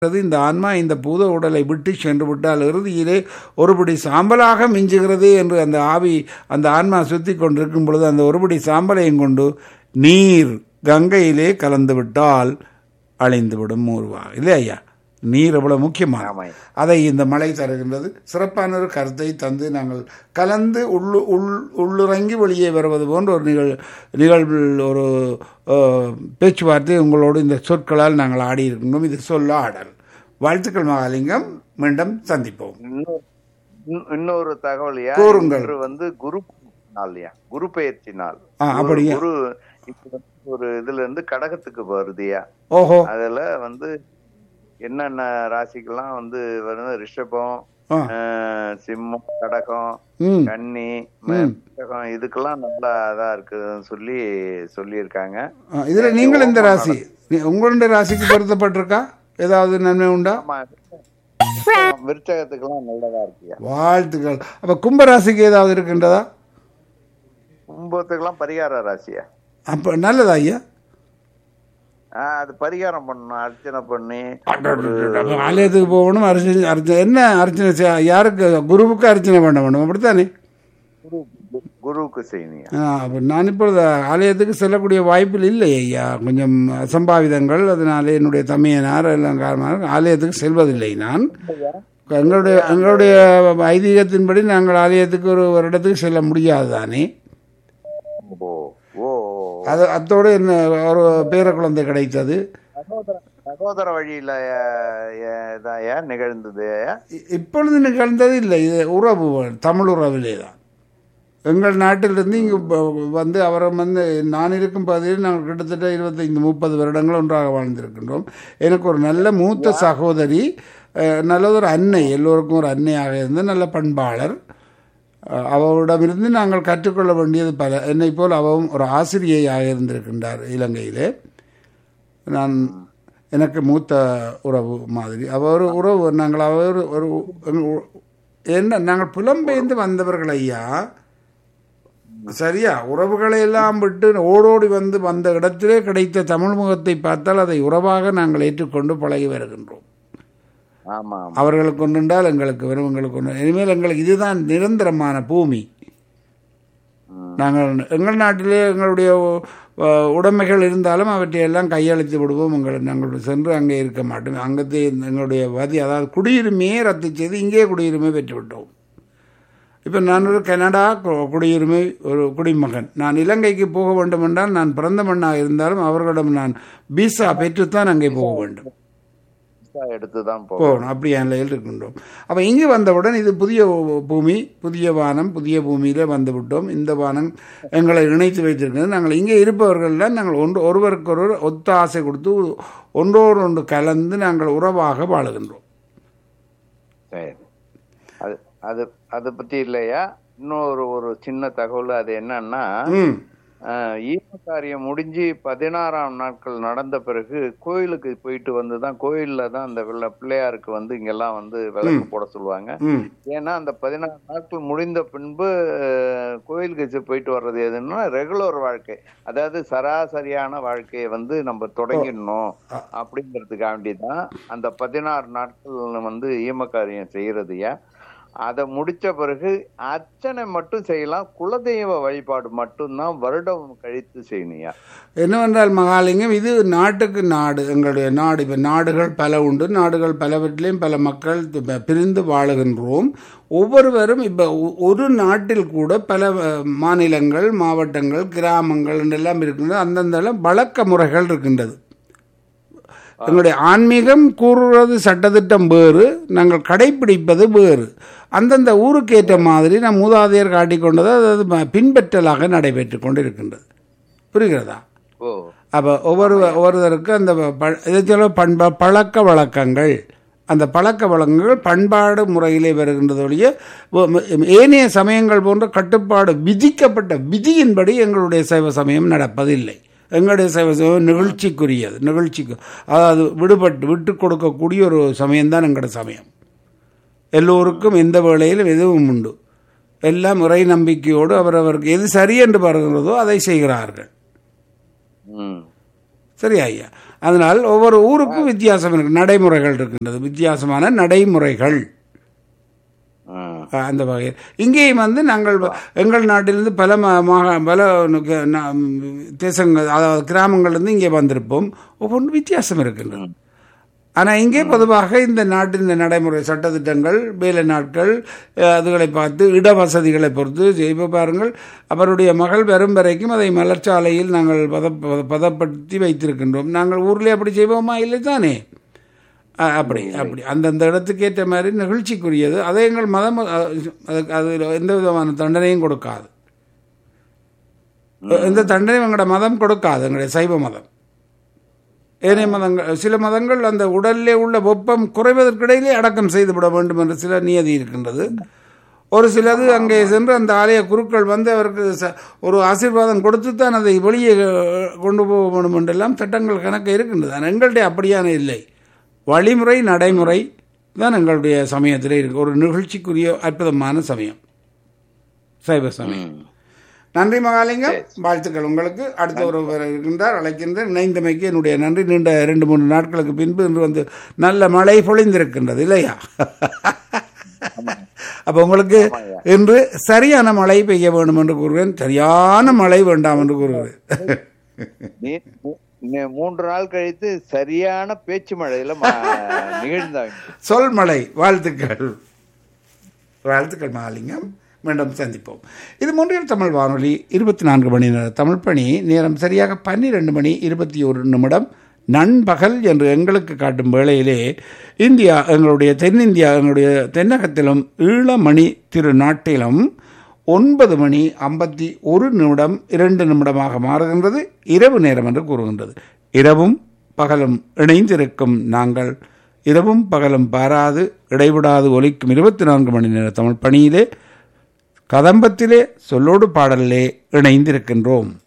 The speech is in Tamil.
அது இந்த ஆன்மா இந்த பூத உடலை விட்டு சென்று விட்டால் இறுதியிலே ஒருபடி சாம்பலாக மிஞ்சுகிறது என்று அந்த ஆவி அந்த ஆன்மா சுத்தி கொண்டிருக்கும் பொழுது அந்த ஒருபடி சாம்பலையும் கொண்டு நீர் கங்கையிலே கலந்து விட்டால் அழிந்துவிடும் மூர்வா இல்லை ஐயா நீர் எவ்வளவு முக்கியமான ஆமாம் அதை இந்த மழை தருகின்றது சிறப்பான ஒரு கருத்தை தந்து நாங்கள் கலந்து உள்ளு உள் உள்ளுறங்கி வெளியே வருவது போன்ற ஒரு நிகழ் நிகழ்வில் ஒரு அஹ், பேச்சுவார்த்தை உங்களோடு இந்த சொற்களால் நாங்கள் ஆடி இருக்கின்றோம் இது சொல்ல ஆடல் வாழ்த்துக்கள் மகாலிங்கம் மீண்டும் சந்திப்போம் இன்னொரு இன்னும் இன்னொரு தகவல்யா கூறுங்கள். இன்று வந்து குரு நாள்யா குரு பெயர்ச்சி நாள் ஆ, அப்படியா? குரு இப்ப வந்து ஒரு இதுல இருந்து கடகத்துக்கு வருதுயா ஓஹோ அதுல வந்து என்னென்ன ராசிக்கெல்லாம் வந்து வருது ரிஷபம் ஆ ஆஹ், சிம்மம் கடகம் ம் கன்னி ம். மேஷகம் இதுக்கெல்லாம் நல்லா இதா இருக்குதுன்னு சொல்லி சொல்லியிருக்காங்க ஆ, இதுல நீங்கள் இந்த ராசி நீ- உங்களுடைய ராசிக்கு பொருத்தப்பட்டிருக்கா ஏதாவது நன்மை உண்டா ஆமா விருச்சகத்துக்கெல்லாம் நல்லதா இருக்குயா வாழ்த்துக்கள் அப்ப கும்பராசிக்கு ஏதாவது இருக்கின்றதா கும்பத்துக்கெல்லாம் பரிகார ராசியா அப்ப நல்லதா ஐயா ஆஹ் அது பரிகாரம் பண்ணணும் அர்ச்சனை பண்ணி ஆலயத்துக்கு போகணும் அர்ச்சனை அர்ச்சனை என்ன அர்ச்சனை செய்ய- யாருக்கு குருவுக்கு அர்ச்சனை பண்ண வேண்டும் அப்படித்தானே குரு- குருவுக்கு செய்யணும் ஆ, அப்ப நான் இப்பொழுது ஆலயத்துக்கு செல்லக்கூடிய வாய்ப்பில் இல்லை ஐயா கொஞ்சம் அசம்பாவிதங்கள் அதனால என்னுடைய தமையனார் எல்லாம் காரணமாக ஆலயத்துக்கு செல்வதில்லை நான் எங்களுடைய எங்களுடைய ஐதீகத்தின்படி நாங்கள் ஆலயத்துக்கு ஒரு வருடத்துக்கு செல்ல முடியாது தானே ஓ ஓ அது அத்தோடு என்ன ஒரு பேர குழந்தை கிடைத்தது சகோதர சகோதர வழியில அஹ், அஹ், இதாயா நிகழ்ந்தது இ- இப்பொழுது நிகழ்ந்தது இல்லை இது உறவு தமிழ் உறவிலே தான் எங்கள் நாட்டிலிருந்து இங்கு ப- வந்து அவரை வந்து நான் இருக்கும் பகுதியில் நாங்கள் கிட்டத்தட்ட இருபத்தைந்து முப்பது வருடங்கள் ஒன்றாக வாழ்ந்திருக்கின்றோம் எனக்கு ஒரு நல்ல மூத்த சகோதரி அஹ், நல்லதொரு அன்னை எல்லோருக்கும் ஒரு அன்னையாக இருந்த நல்ல பண்பாளர் அஹ், அவரிடமிருந்து நாங்கள் கற்றுக்கொள்ள வேண்டியது பல என்னை போல் அவவும் ஒரு ஆசிரியையாக இருந்திருக்கின்றார் இலங்கையிலே நான் எனக்கு மூத்த உறவு மாதிரி அவர் உறவு நாங்கள் அவர் ஒரு ஒரு- என்ன நாங்கள் புலம்பெயர்ந்து வந்தவர்கள் ஐயா சரியா உறவுகளை எல்லாம் விட்டு ஓடோடி வந்து வந்த இடத்திலே கிடைத்த தமிழ் முகத்தை பார்த்தால் அதை உறவாக நாங்கள் ஏற்றுக்கொண்டு பழகி வருகின்றோம் ஆமா ஆமா அவர்களுக்கு ஒன்றுண்டால் எங்களுக்கு வரும் எங்களுக்கு ஒன்று இனிமேல் எங்களுக்கு இதுதான் நிரந்தரமான பூமி ம். நாங்கள் எங்கள் நாட்டிலே எங்களுடைய அஹ், உடைமைகள் இருந்தாலும் அவற்றை எல்லாம் கையளித்து விடுவோம் எங்கள் நாங்கள் சென்று அங்கே இருக்க மாட்டோம் அங்கத்தே எங்களுடைய வதி அதாவது குடியுரிமையை ரத்து செய்து இங்கே குடியுரிமை பெற்றுவிட்டோம் இப்போ நான் ஒரு கனடா கு- குடியுரிமை ஒரு குடிமகன் நான் இலங்கைக்கு போக வேண்டும் என்றால் நான் பிறந்த மண்ணாக இருந்தாலும் அவர்களிடம் நான் பீசா பெற்றுத்தான் அங்கே போக வேண்டும் விசா எடுத்துதான் போகும் போகணும் அப்படியா நிலையில் இருக்கின்றோம் அப்போ இங்கு வந்தவுடன் இது புதிய பூமி புதிய வானம் புதிய பூமியிலே வந்து விட்டோம் இந்த வானம் எங்களை இணைத்து வைத்திருக்கிறது நாங்கள் இங்கே இருப்பவர்கள்லாம் நாங்கள் ஒன்று ஒருவருக்கொருவர் ஒத்த ஆசை கொடுத்து ஒன்றோடு ஒன்று கலந்து நாங்கள் உறவாக வாழுகின்றோம் சரி அது அது அதை பத்தி இல்லையா இன்னொரு ஒரு சின்ன தகவல் அது என்னன்னா ம் ஆஹ், ஈம காரியம் முடிஞ்சு பதினாறாம் நாட்கள் நடந்த பிறகு கோயிலுக்கு போயிட்டு வந்து தான் கோயில்ல தான் அந்த வெள்ள பிள்ளையாருக்கு வந்து இங்கெல்லாம் வந்து விளக்கு போட சொல்லுவாங்க ம் ஏன்னா அந்த பதினாறு நாட்கள் முடிந்த பின்பு அஹ், கோயிலுக்கு செ- போயிட்டு வர்றது எதுன்னா ரெகுலர் வாழ்க்கை அதாவது சராசரியான வாழ்க்கையை வந்து நம்ம தொடங்கிடணும் அப்படிங்கிறதுக்காக வேண்டிதான் அந்த பதினாறு நாட்கள் வந்து ஈமக்காரியம் செய்யறதுயா அதை முடிச்ச பிறகு அர்ச்சனை மட்டும் செய்யலாம் குலதெய்வ வழிபாடு மட்டும்தான் வருடம் கழித்து செய்யணுயா என்னவென்றால் மகாலிங்கம் இது நாட்டுக்கு நாடு எங்களுடைய நாடு இப்போ நாடுகள் பல உண்டு நாடுகள் பலவற்றிலையும் பல மக்கள் தி- பிரிந்து வாழுகின்றோம் ஒவ்வொருவரும் இப்போ ஒரு நாட்டில் கூட பல அஹ், மாநிலங்கள் மாவட்டங்கள் கிராமங்கள் எல்லாம் இருக்கின்றது அந்தந்த வழக்க முறைகள் இருக்கின்றது எங்களுடைய ஆன்மீகம் கூறுறது சட்டத்திட்டம் வேறு நாங்கள் கடைப்பிடிப்பது வேறு அந்தந்த ஊருக்கேற்ற மாதிரி நம் மூதாதையர் காட்டிக்கொண்டது அதாவது ம- பின்பற்றலாக நடைபெற்று கொண்டு இருக்கின்றது புரிகிறதா ஓ அப்போ ஒவ்வொரு ஒவ்வொருவருக்கு அந்த ப- இதை சொல்ல பண்பா பழக்க வழக்கங்கள் அந்த பழக்க வழக்கங்கள் பண்பாடு முறையிலே வருகின்றது ஒழிய வ- ம- ஏனைய சமயங்கள் போன்ற கட்டுப்பாடு விதிக்கப்பட்ட விதியின்படி எங்களுடைய சைவ சமயம் நடப்பதில்லை எங்களுடைய சைவ சமயம் நிகழ்ச்சிக்குரியது நிகழ்ச்சிக்கு அதாவது விடுபட்டு விட்டு கொடுக்கக்கூடிய ஒரு சமயம்தான் எங்களுடைய சமயம் எல்லோருக்கும் எந்த வேளையிலும் எதுவும் உண்டு எல்லாம் இறை நம்பிக்கையோடு அவரவருக்கு எது சரி என்று பார்க்கிறதோ அதை செய்கிறார்கள் ம் சரி ஐயா அதனால் ஒவ்வொரு ஊருக்கும் வித்தியாசம் இருக்கு நடைமுறைகள் இருக்கின்றது வித்தியாசமான நடைமுறைகள் ம். அஹ், அந்த வகையில் இங்கேயும் வந்து நாங்கள் வ- எங்கள் நாட்டிலிருந்து பல மா- மாகா பல நு- நா- தேசங்கள் அதாவது கிராமங்கள்லேருந்து இங்கே வந்திருப்போம் ஒவ்வொன்றும் வித்தியாசம் இருக்கின்றது ஆனால் இங்கே பொதுவாக இந்த நாட்டின் நடைமுறை சட்டத்திட்டங்கள் வேலை நாட்கள் அஹ், அதுகளை பார்த்து இட வசதிகளை பொறுத்து இப்போ பாருங்கள் அவருடைய மகள் வரும் வரைக்கும் அதை மலர்ச்சாலையில் நாங்கள் பத பத- பதப்படுத்தி வைத்திருக்கின்றோம் நாங்கள் ஊரில் அப்படி செய்வோமா இல்லை தானே அஹ், அப்படி அப்படி அந்தந்த இடத்துக்கு ஏற்ற மாதிரி நிகழ்ச்சிக்குரியது அதை எங்கள் மதம் அஹ், அதுக்கு அது எந்த விதமான தண்டனையும் கொடுக்காது எந்த தண்டனையும் எங்களோட மதம் கொடுக்காது எங்களுடைய சைவ மதம் ஏனைய மதங்கள் சில மதங்கள் அந்த உடலிலே உள்ள வெப்பம் குறைவதற்கிடையிலே அடக்கம் செய்துவிட வேண்டும் என்ற சில நியதி இருக்கின்றது ஒரு சிலது அங்கே சென்று அந்த ஆலய குருக்கள் வந்து அவருக்கு ச- ஒரு ஆசீர்வாதம் கொடுத்து தான் அதை வெளியே அஹ், கொண்டு போக வேண்டும் என்றெல்லாம் சட்டங்கள் கணக்கு இருக்கின்றது ஆனால் எங்களுடைய அப்படியான இல்லை வழிமுறை நடைமுறை தான் எங்களுடைய சமயத்தில் இருக்கு ஒரு நிகழ்ச்சிக்குரிய அற்புதமான சமயம் சைவ சமயம் ம். நன்றி மகாலிங்கம் வாழ்த்துக்கள் உங்களுக்கு அடுத்த ஒருவர் இருக்கின்றார் அழைக்கின்ற இணைந்தமைக்கு என்னுடைய நன்றி நீண்ட ரெண்டு மூணு நாட்களுக்கு பின்பு இன்று வந்து நல்ல மழை பொழிந்திருக்கின்றது இல்லையா அப்போ உங்களுக்கு இன்று சரியான மழை பெய்ய வேண்டும் என்று கூறுவேன் சரியான மழை வேண்டாம் என்று கூறுவேன் நீ- மூ- நீ- மூன்று நாள் கழித்து சரியான பேச்சு மழையில ம- நிகழ்ந்தாங்க சொல் மழை வாழ்த்துக்கள் வாழ்த்துக்கள் மகாலிங்கம் மீண்டும் சந்திப்போம் இது மூன்றில் தமிழ் வானொலி இருபத்தி நான்கு மணி நேர தமிழ் பணி நேரம் சரியாக பன்னிரெண்டு மணி இருபத்தி ஒரு நிமிடம் நண்பகல் என்று எங்களுக்கு காட்டும் வேளையிலே இந்தியா எங்களுடைய தென்னிந்தியா எங்களுடைய தென்னகத்திலும் ஈழமணி திருநாட்டிலும் ஒன்பது மணி ஐம்பத்தி ஒரு நிமிடம் இரண்டு நிமிடமாக மாறுகின்றது இரவு நேரம் என்று கூறுகின்றது இரவும் பகலும் இணைந்திருக்கும் நாங்கள் இரவும் பகலும் பாராது இடைவிடாது ஒலிக்கும் இருபத்தி நான்கு மணி நேர தமிழ் பணியிலே கதம்பத்திலே சொல்லோடு பாடலிலே இணைந்திருக்கின்றோம்